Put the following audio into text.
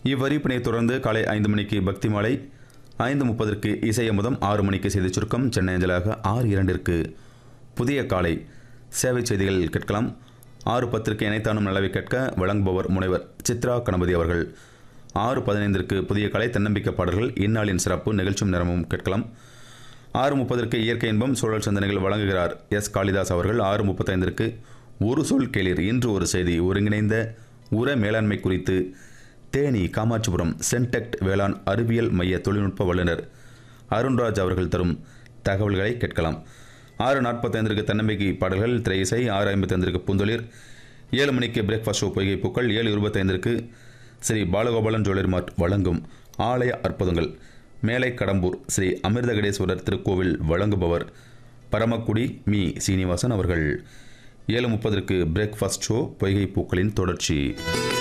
இவ்வறிப்பினை தொடர்ந்து காலை ஐந்து மணிக்கு பக்தி மாலை ஐந்து முப்பதற்கு இசையமுதம் ஆறு மணிக்கு செய்திச் சுருக்கம் சென்னை அஞ்சலாக ஆறு இரண்டிற்கு புதிய காலை சேவை செய்திகள் கேட்கலாம் ஆறு பத்திற்கு இணைத்தானும் நலவை கேட்க வழங்குபவர் முனைவர் சித்ரா கணபதி அவர்கள் ஆறு பதினைந்திற்கு புதிய கலை தன்னம்பிக்கை பாடல்கள் இந்நாளின் சிறப்பு நிகழ்ச்சியும் நிறமும் கேட்கலாம் ஆறு முப்பதற்கு இயற்கை இன்பம் சூழல் சிந்தனைகள் வழங்குகிறார் எஸ் காளிதாஸ் அவர்கள் ஆறு முப்பத்தைந்திற்கு ஒரு சொல் கேளீர் இன்று ஒரு செய்தி ஒருங்கிணைந்த உர மேலாண்மை குறித்து தேனி காமாட்சிபுரம் சென்டெக்ட் வேளாண் அறிவியல் மைய தொழில்நுட்ப வல்லுநர் அருண்ராஜ் அவர்கள் தரும் தகவல்களை கேட்கலாம் ஆறு நாற்பத்தைந்திற்கு தன்னம்பிக்கை பாடல்கள் திரை இசை ஆறு ஐம்பத்தைந்திற்கு பூந்தொழிர் ஏழு மணிக்கு பிரேக்ஃபாஸ்ட் ஷோ பொய்கை பூக்கள் ஏழு இருபத்தைந்திற்கு ஸ்ரீ பாலகோபாலன் ஜுவல்லரி மார்ட் வழங்கும் ஆலய அற்புதங்கள் மேலை கடம்பூர் ஸ்ரீ அமிர்தகடேஸ்வரர் திருக்கோவில் வழங்குபவர் பரமக்குடி மீ சீனிவாசன் அவர்கள் ஏழு முப்பதற்கு பிரேக்ஃபாஸ்ட் ஷோ பொய்கை பூக்களின் தொடர்ச்சி